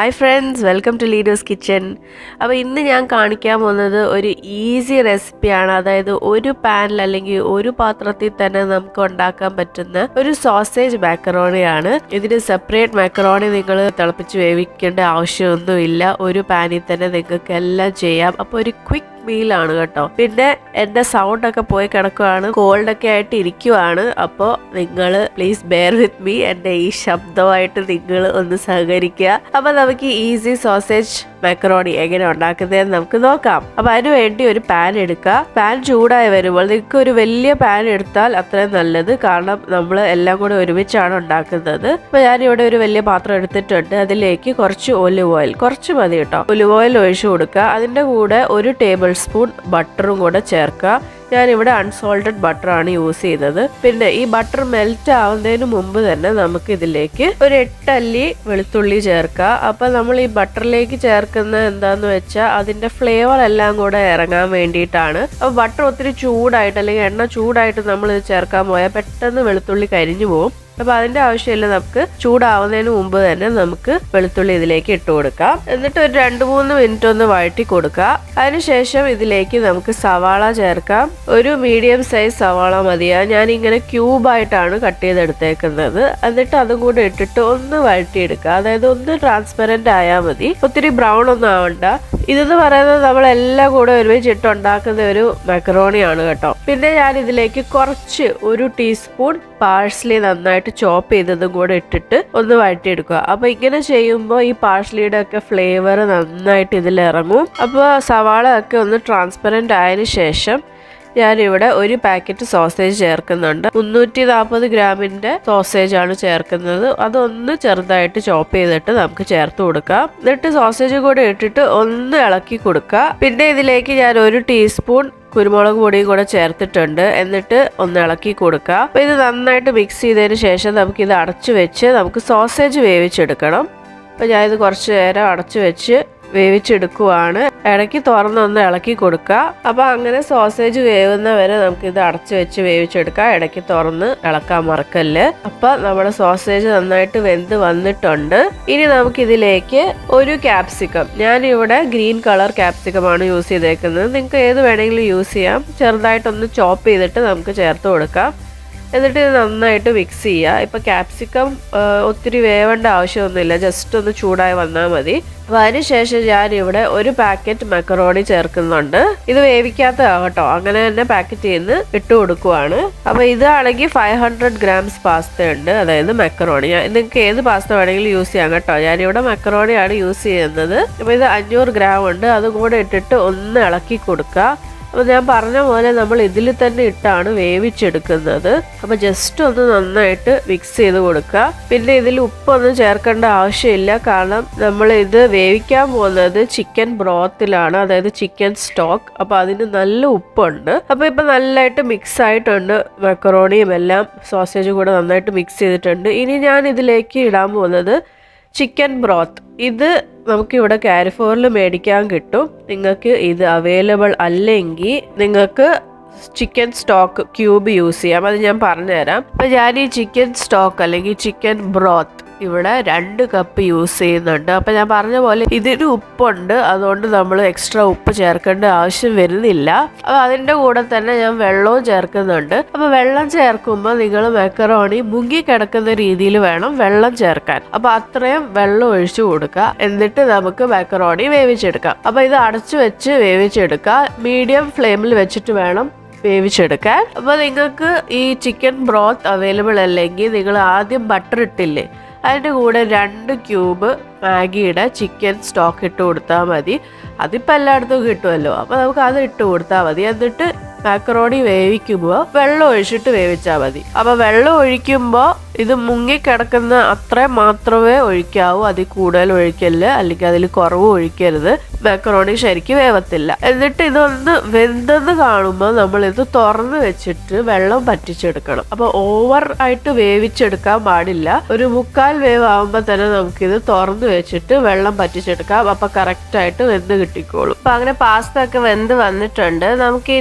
hi friends welcome to leaders kitchen അപ്പോൾ ഇന്ന് ഞാൻ കാണിക്കാൻ പോകുന്നത് ഒരു ഈസി റെസിപ്പിയാണ് അതായത് ഒരു പാനിൽ അല്ലെങ്കിൽ ഒരു പാത്രത്തിൽ തന്നെ നമുക്ക് ഉണ്ടാക്കാൻ പറ്റുന്ന ഒരു സോസേജ് മാക്കറോണിയാണ് ഇതിന് സെപ്പറേറ്റ് മാക്കറോണി നിങ്ങൾ തിളപ്പിച്ച് വേവിക്കേണ്ട ആവശ്യമൊന്നുമില്ല ഒരു പാനിൽ തന്നെ നിങ്ങൾക്ക് എല്ലാം ചെയ്യാം അപ്പോൾ ഒരു ക്വിക്ക് മീലാണ് കേട്ടോ പിന്നെ എൻ്റെ സൗണ്ട് ഒക്കെ പോയി കിടക്കുവാണ് കോൾഡ് ഒക്കെ ആയിട്ട് ഇരിക്കുവാണ് അപ്പോൾ നിങ്ങൾ പ്ലീസ് ബെയർ വിത്ത് മീ എൻ്റെ ഈ ശബ്ദമായിട്ട് നിങ്ങൾ ഒന്ന് സഹകരിക്കുക അപ്പോൾ നമുക്ക് ഈസി സോസേജ് മാക്കറോണി എങ്ങനെ ഉണ്ടാക്കുന്നതെന്ന് നമുക്ക് നോക്കാം അപ്പോൾ അതിന് വേണ്ടി ഒരു പാൻ എടുക്കുക പാൻ ചൂടായി വരുമ്പോൾ നിങ്ങൾക്ക് ഒരു വലിയ പാൻ എടുത്താൽ അത്രയും നല്ലത് കാരണം നമ്മൾ എല്ലാം കൂടെ ഒരുമിച്ചാണ് ഉണ്ടാക്കുന്നത് അപ്പോൾ ഞാനിവിടെ ഒരു വലിയ പാത്രം എടുത്തിട്ടുണ്ട് അതിലേക്ക് കുറച്ച് ഒലിവ് ഓയിൽ കുറച്ച് മതി കേട്ടോ ഒലിവ് ഓയിൽ ഒഴിച്ചു കൊടുക്കുക അതിൻ്റെ കൂടെ ഒരു ടേബിൾ സ്പൂൺ ബട്ടറും കൂടെ ചേർക്കുക ഞാനിവിടെ അൺസോൾട്ടഡ് ബട്ടറാണ് യൂസ് ചെയ്തത് പിന്നെ ഈ ബട്ടർ മെൽറ്റ് ആവുന്നതിന് മുമ്പ് തന്നെ നമുക്ക് ഇതിലേക്ക് ഒരു എട്ടല്ലി വെളുത്തുള്ളി ചേർക്കുക അപ്പൊ നമ്മൾ ഈ ബട്ടറിലേക്ക് ചേർക്കുന്ന എന്താന്ന് വെച്ചാൽ അതിന്റെ ഫ്ലേവർ എല്ലാം കൂടെ ഇറങ്ങാൻ വേണ്ടിയിട്ടാണ് അപ്പൊ ബട്ടർ ഒത്തിരി ചൂടായിട്ട് അല്ലെങ്കിൽ എണ്ണ ചൂടായിട്ട് നമ്മൾ ഇത് ചേർക്കാൻ പോയാൽ പെട്ടെന്ന് വെളുത്തുള്ളി കരിഞ്ഞു പോകും അപ്പൊ അതിന്റെ ആവശ്യമില്ല നമുക്ക് ചൂടാവുന്നതിന് മുമ്പ് തന്നെ നമുക്ക് വെളുത്തുള്ളി ഇതിലേക്ക് ഇട്ട് കൊടുക്കാം എന്നിട്ട് ഒരു രണ്ട് മൂന്ന് മിനിറ്റ് ഒന്ന് വഴറ്റി കൊടുക്കുക അതിനുശേഷം ഇതിലേക്ക് നമുക്ക് സവാള ചേർക്കാം ഒരു മീഡിയം സൈസ് സവാള മതിയാ ഞാൻ ഇങ്ങനെ ക്യൂബായിട്ടാണ് കട്ട് ചെയ്തെടുത്തേക്കുന്നത് എന്നിട്ട് അതും കൂടെ ഇട്ടിട്ട് ഒന്ന് വഴറ്റിയെടുക്കുക അതായത് ഒന്ന് ട്രാൻസ്പെറന്റ് ആയാൽ മതി ഒത്തിരി ബ്രൗൺ ഒന്നും ആവണ്ട ഇതെന്ന് പറയുന്നത് നമ്മളെല്ലാം കൂടെ ഒരുമിച്ചിട്ട് ഉണ്ടാക്കുന്ന ഒരു മക്കറോണിയാണ് കേട്ടോ പിന്നെ ഞാൻ ഇതിലേക്ക് കുറച്ച് ഒരു ടീസ്പൂൺ പാഴ്സ്ലി നന്നായിട്ട് ചോപ്പ് ചെയ്തതും കൂടെ ഇട്ടിട്ട് ഒന്ന് വഴറ്റിയെടുക്കുക അപ്പൊ ഇങ്ങനെ ചെയ്യുമ്പോൾ ഈ പാഴ്സ്ലിയുടെ ഒക്കെ ഫ്ലേവർ നന്നായിട്ട് ഇതിൽ ഇറങ്ങും അപ്പോൾ സവാള ഒക്കെ ഒന്ന് ട്രാൻസ്പെറന്റ് ആയതിനു ശേഷം ഞാനിവിടെ ഒരു പാക്കറ്റ് സോസേജ് ചേർക്കുന്നുണ്ട് മുന്നൂറ്റി നാൽപ്പത് ഗ്രാമിന്റെ സോസേജ് ആണ് ചേർക്കുന്നത് അതൊന്ന് ചെറുതായിട്ട് ചോപ്പ് ചെയ്തിട്ട് നമുക്ക് ചേർത്ത് കൊടുക്കാം എന്നിട്ട് സോസേജ് കൂടെ ഇട്ടിട്ട് ഒന്ന് ഇളക്കി കൊടുക്കുക പിന്നെ ഇതിലേക്ക് ഞാൻ ഒരു ടീസ്പൂൺ കുരുമുളക് പൊടിയും കൂടെ ചേർത്തിട്ടുണ്ട് എന്നിട്ട് ഒന്ന് ഇളക്കി കൊടുക്കുക അപ്പോൾ ഇത് നന്നായിട്ട് മിക്സ് ചെയ്തതിന് ശേഷം നമുക്ക് ഇത് അടച്ചു വെച്ച് നമുക്ക് സോസേജ് വേവിച്ചെടുക്കണം അപ്പോൾ ഞാനിത് കുറച്ച് നേരം അടച്ചു വെച്ച് വേവിച്ചെടുക്കുവാണ് ഇടയ്ക്ക് തുറന്നൊന്ന് ഇളക്കി കൊടുക്കുക അപ്പോൾ അങ്ങനെ സോസേജ് വേവുന്ന വരെ നമുക്ക് ഇത് അടച്ചു വെച്ച് വേവിച്ചെടുക്കാം ഇടയ്ക്ക് തുറന്ന് ഇളക്കാൻ മറക്കല്ല് അപ്പോൾ നമ്മുടെ സോസേജ് നന്നായിട്ട് വെന്ത് വന്നിട്ടുണ്ട് ഇനി നമുക്ക് ഇതിലേക്ക് ഒരു ക്യാപ്സിക്കം ഞാനിവിടെ ഗ്രീൻ കളർ ക്യാപ്സിക്കമാണ് യൂസ് ചെയ്തേക്കുന്നത് നിങ്ങൾക്ക് ഏത് വേണമെങ്കിലും യൂസ് ചെയ്യാം ചെറുതായിട്ടൊന്ന് ചോപ്പ് ചെയ്തിട്ട് നമുക്ക് ചേർത്ത് കൊടുക്കാം എന്നിട്ട് ഇത് നന്നായിട്ട് മിക്സ് ചെയ്യുക ഇപ്പം ക്യാപ്സിക്കം ഒത്തിരി വേവേണ്ട ആവശ്യമൊന്നുമില്ല ജസ്റ്റ് ഒന്ന് ചൂടായി വന്നാൽ മതി അപ്പോൾ അതിനുശേഷം ഞാൻ ഇവിടെ ഒരു പാക്കറ്റ് മക്കറോണി ചേർക്കുന്നുണ്ട് ഇത് വേവിക്കാത്തതാണ് കേട്ടോ അങ്ങനെ തന്നെ പാക്കറ്റ് ചെയ്ത് ഇട്ട് കൊടുക്കുവാണ് അപ്പോൾ ഇതാണെങ്കിൽ ഫൈവ് ഹൺഡ്രഡ് ഗ്രാംസ് പാസ്ത ഉണ്ട് അതായത് മക്കറോണി നിങ്ങൾക്ക് ഏത് പാസ്ത വേണമെങ്കിലും യൂസ് ചെയ്യാം കേട്ടോ ഞാനിവിടെ മക്കറോണിയാണ് യൂസ് ചെയ്യുന്നത് അപ്പോൾ ഇത് അഞ്ഞൂറ് ഗ്രാം ഉണ്ട് അതും കൂടെ ഇട്ടിട്ട് ഒന്ന് ഇളക്കി കൊടുക്കുക അപ്പോൾ ഞാൻ പറഞ്ഞ പോലെ നമ്മൾ ഇതിൽ തന്നെ ഇട്ടാണ് വേവിച്ചെടുക്കുന്നത് അപ്പോൾ ജസ്റ്റ് ഒന്ന് നന്നായിട്ട് മിക്സ് ചെയ്ത് കൊടുക്കുക പിന്നെ ഇതിൽ ഉപ്പൊന്നും ചേർക്കേണ്ട ആവശ്യമില്ല കാരണം നമ്മൾ ഇത് വേവിക്കാൻ പോകുന്നത് ചിക്കൻ ബ്രോത്തിലാണ് അതായത് ചിക്കൻ സ്റ്റോക്ക് അപ്പോൾ അതിന് നല്ല ഉപ്പുണ്ട് അപ്പോൾ ഇപ്പം നല്ലതായിട്ട് മിക്സ് ആയിട്ടുണ്ട് മക്കറോണിയും എല്ലാം സോസേജും കൂടെ നന്നായിട്ട് മിക്സ് ചെയ്തിട്ടുണ്ട് ഇനി ഞാൻ ഇതിലേക്ക് ഇടാൻ പോകുന്നത് ചിക്കൻ ബ്രോത്ത് ഇത് നമുക്കിവിടെ കാരിഫോറിൽ മേടിക്കാൻ കിട്ടും നിങ്ങൾക്ക് ഇത് അവൈലബിൾ അല്ലെങ്കിൽ നിങ്ങൾക്ക് ചിക്കൻ സ്റ്റോക്ക് ക്യൂബ് യൂസ് ചെയ്യാം അത് ഞാൻ പറഞ്ഞുതരാം അപ്പം ഞാൻ ഈ ചിക്കൻ സ്റ്റോക്ക് അല്ലെങ്കിൽ ചിക്കൻ ബ്രോത്ത് ഇവിടെ രണ്ട് കപ്പ് യൂസ് ചെയ്യുന്നുണ്ട് അപ്പം ഞാൻ പറഞ്ഞ പോലെ ഇതിന് ഉപ്പുണ്ട് അതുകൊണ്ട് നമ്മൾ എക്സ്ട്രാ ഉപ്പ് ചേർക്കേണ്ട ആവശ്യം വരുന്നില്ല അപ്പോൾ അതിൻ്റെ കൂടെ തന്നെ ഞാൻ വെള്ളവും ചേർക്കുന്നുണ്ട് അപ്പോൾ വെള്ളം ചേർക്കുമ്പോൾ നിങ്ങൾ മെക്കറോണി മുങ്ങി കിടക്കുന്ന രീതിയിൽ വേണം വെള്ളം ചേർക്കാൻ അപ്പോൾ അത്രയും വെള്ളം ഒഴിച്ചു കൊടുക്കുക എന്നിട്ട് നമുക്ക് മെക്കറോണി വേവിച്ചെടുക്കാം അപ്പോൾ ഇത് അടച്ചു വെച്ച് വേവിച്ചെടുക്കുക മീഡിയം ഫ്ലെയിമിൽ വെച്ചിട്ട് വേണം വേവിച്ചെടുക്കാൻ അപ്പോൾ നിങ്ങൾക്ക് ഈ ചിക്കൻ ബ്രോത്ത് അവൈലബിൾ അല്ലെങ്കിൽ നിങ്ങൾ ആദ്യം ബട്ടർ ഇട്ടില്ലേ അതിൻ്റെ കൂടെ രണ്ട് ക്യൂബ് മാഗിയുടെ ചിക്കൻ സ്റ്റോക്ക് ഇട്ട് കൊടുത്താൽ മതി അതിപ്പോൾ എല്ലായിടത്തും കിട്ടുമല്ലോ അപ്പോൾ നമുക്ക് അത് ഇട്ട് കൊടുത്താൽ മതി എന്നിട്ട് മാക്കറോണി വേവിക്കുമ്പോൾ വെള്ളം ഒഴിച്ചിട്ട് വേവിച്ചാൽ മതി അപ്പോൾ വെള്ളം ഒഴിക്കുമ്പോൾ ഇത് മുങ്ങിക്കിടക്കുന്ന അത്രയും മാത്രമേ ഒഴിക്കാവൂ അതിൽ കൂടുതൽ ഒഴിക്കല് അല്ലെങ്കിൽ അതിൽ കുറവ് ഒഴിക്കരുത് മാക്കറോണി ശരിക്കും വേവത്തില്ല എന്നിട്ട് ഇതൊന്ന് വെന്തെന്ന് കാണുമ്പോൾ നമ്മൾ ഇത് തുറന്ന് വെച്ചിട്ട് വെള്ളം പറ്റിച്ചെടുക്കണം അപ്പോൾ ഓവർ ആയിട്ട് വേവിച്ചെടുക്കാൻ പാടില്ല ഒരു മുക്കാൽ വേവ് ആകുമ്പോൾ തന്നെ നമുക്കിത് തുറന്ന് വെച്ചിട്ട് വെള്ളം പറ്റിച്ചെടുക്കാം അപ്പോൾ കറക്റ്റ് ആയിട്ട് വെന്ത് കിട്ടിക്കോളും അപ്പോൾ അങ്ങനെ പാസ്ത ഒക്കെ വെന്ത് വന്നിട്ടുണ്ട് നമുക്കിനി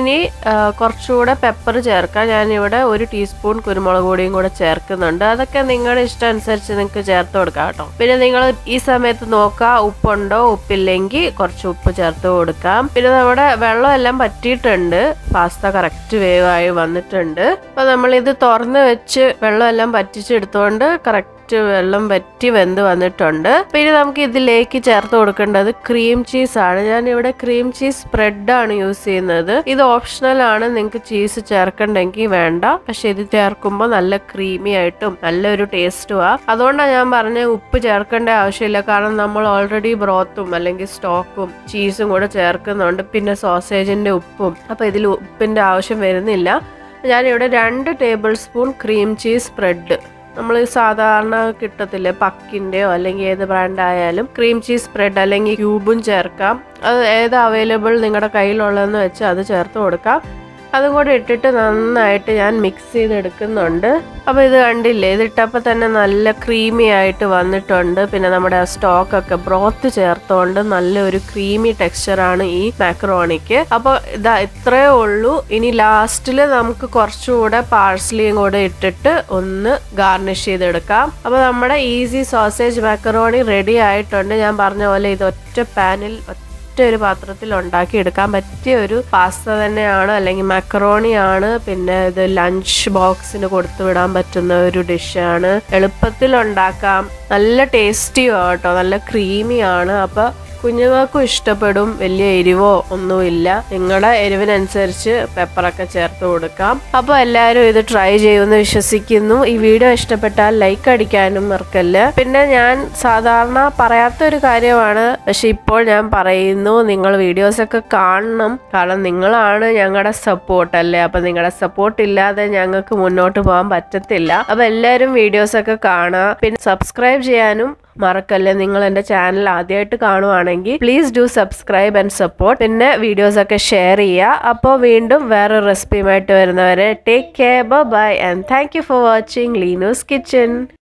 ആ, കുറച്ചുകൂടെ പെപ്പർ ചേർക്കാം ഞാനിവിടെ ഒരു ടീസ്പൂൺ കുരുമുളക് പൊടിയും കൂടെ ചേർക്കുന്നുണ്ട് അതൊക്കെ നിങ്ങളുടെ ഇഷ്ടം അനുസരിച്ച് നിങ്ങൾക്ക് ചേർത്ത് കൊടുക്കാം കേട്ടോ പിന്നെ നിങ്ങൾ ഈ സമയത്ത് നോക്കുക ഉപ്പുണ്ടോ ഉപ്പില്ലെങ്കിൽ കുറച്ച് ഉപ്പ് ചേർത്ത് കൊടുക്കാം പിന്നെ നമ്മുടെ വെള്ളം എല്ലാം പറ്റിയിട്ടുണ്ട് പാസ്ത കറക്റ്റ് വേവായി വന്നിട്ടുണ്ട് അപ്പൊ നമ്മൾ ഇത് തുറന്ന് വെച്ച് വെള്ളം എല്ലാം പറ്റിച്ചെടുത്തോണ്ട് കറക്റ്റ് വെള്ളം വറ്റി വെന്ത് വന്നിട്ടുണ്ട് പിന്നെ നമുക്ക് ഇതിലേക്ക് ചേർത്ത് കൊടുക്കേണ്ടത് ക്രീം ചീസ് ആണ് ഞാൻ ഇവിടെ ക്രീം ചീസ് സ്പ്രെഡ് ആണ് യൂസ് ചെയ്യുന്നത് ഇത് ഓപ്ഷണൽ ആണ് നിങ്ങൾക്ക് ചീസ് ചേർക്കണ്ടെങ്കിൽ വേണ്ട പക്ഷെ ഇത് ചേർക്കുമ്പോൾ നല്ല ക്രീമി ആയിട്ടും നല്ലൊരു ടേസ്റ്റും ആ അതുകൊണ്ടാണ് ഞാൻ പറഞ്ഞ ഉപ്പ് ചേർക്കേണ്ട ആവശ്യമില്ല കാരണം നമ്മൾ ഓൾറെഡി ബ്രോത്തും അല്ലെങ്കിൽ സ്റ്റോക്കും ചീസും കൂടെ ചേർക്കുന്നുണ്ട് പിന്നെ സോസേജിന്റെ ഉപ്പും അപ്പൊ ഇതിൽ ഉപ്പിന്റെ ആവശ്യം വരുന്നില്ല ഞാനിവിടെ രണ്ട് tablespoon cream cheese spread നമ്മൾ സാധാരണ കിട്ടത്തില്ലേ പക്കിൻ്റെയോ അല്ലെങ്കിൽ ഏത് ബ്രാൻഡ് ആയാലും ക്രീം ചീസ് സ്പ്രെഡ് അല്ലെങ്കിൽ ക്യൂബും ചേർക്കാം അത് ഏത് അവൈലബിൾ നിങ്ങളുടെ കയ്യിലുള്ളതെന്ന് വെച്ച് അത് ചേർത്ത് കൊടുക്കാം അതും കൂടെ ഇട്ടിട്ട് നന്നായിട്ട് ഞാൻ മിക്സ് ചെയ്തെടുക്കുന്നുണ്ട് അപ്പോൾ ഇത് കണ്ടില്ലേ ഇതിട്ടപ്പോൾ തന്നെ നല്ല ക്രീമി ആയിട്ട് വന്നിട്ടുണ്ട് പിന്നെ നമ്മുടെ ആ സ്റ്റോക്ക് ഒക്കെ ബ്രോത്ത് ചേർത്തോണ്ട് നല്ലൊരു ക്രീമി ടെക്സ്ചറാണ് ഈ മാക്രോണിക്ക് അപ്പോൾ ഇതാ ഇത്രയേ ഉള്ളൂ ഇനി ലാസ്റ്റിൽ നമുക്ക് കുറച്ചുകൂടെ പാഴ്സലിയും കൂടെ ഇട്ടിട്ട് ഒന്ന് ഗാർണിഷ് ചെയ്തെടുക്കാം അപ്പോൾ നമ്മുടെ ഈസി സോസേജ് മാക്കറോണി റെഡി ആയിട്ടുണ്ട് ഞാൻ പറഞ്ഞ പോലെ ഇത് ഒറ്റ പാനിൽ ഒറ്റ ഒരു പാത്രത്തിൽ ഉണ്ടാക്കി എടുക്കാൻ പറ്റിയ ഒരു പാസ്ത തന്നെയാണ് അല്ലെങ്കിൽ മക്കറോണി ആണ് പിന്നെ ഇത് ലഞ്ച് ബോക്സിന് കൊടുത്തു വിടാൻ പറ്റുന്ന ഒരു ഡിഷാണ് എളുപ്പത്തിൽ ഉണ്ടാക്കാം നല്ല ടേസ്റ്റിയും കേട്ടോ നല്ല ക്രീമിയാണ് അപ്പൊ കുഞ്ഞുങ്ങൾക്കും ഇഷ്ടപ്പെടും വലിയ എരിവോ ഒന്നുമില്ല നിങ്ങളുടെ എരിവിനനുസരിച്ച് പെപ്പറൊക്കെ ചേർത്ത് കൊടുക്കാം അപ്പോൾ എല്ലാവരും ഇത് ട്രൈ ചെയ്യുമെന്ന് വിശ്വസിക്കുന്നു ഈ വീഡിയോ ഇഷ്ടപ്പെട്ടാൽ ലൈക്ക് അടിക്കാനും മറക്കല്ല പിന്നെ ഞാൻ സാധാരണ പറയാത്തൊരു കാര്യമാണ് പക്ഷെ ഇപ്പോൾ ഞാൻ പറയുന്നു നിങ്ങൾ വീഡിയോസ് ഒക്കെ കാണണം കാരണം നിങ്ങളാണ് ഞങ്ങളുടെ സപ്പോർട്ട് അല്ലേ അപ്പൊ നിങ്ങളുടെ സപ്പോർട്ട് ഇല്ലാതെ ഞങ്ങൾക്ക് മുന്നോട്ട് പോകാൻ പറ്റത്തില്ല അപ്പൊ എല്ലാവരും വീഡിയോസ് ഒക്കെ കാണുക പിന്നെ സബ്സ്ക്രൈബ് ചെയ്യാനും മറക്കല്ലേ നിങ്ങൾ എൻ്റെ ചാനൽ ആദ്യമായിട്ട് കാണുവാണെങ്കിൽ please do subscribe and support പിന്നെ വീഡിയോസ് ഒക്കെ ഷെയർ ചെയ്യുക അപ്പോൾ വീണ്ടും വേറെ റെസിപ്പിയുമായിട്ട് വരുന്നവരെ take care bye and thank you for watching Leenu's kitchen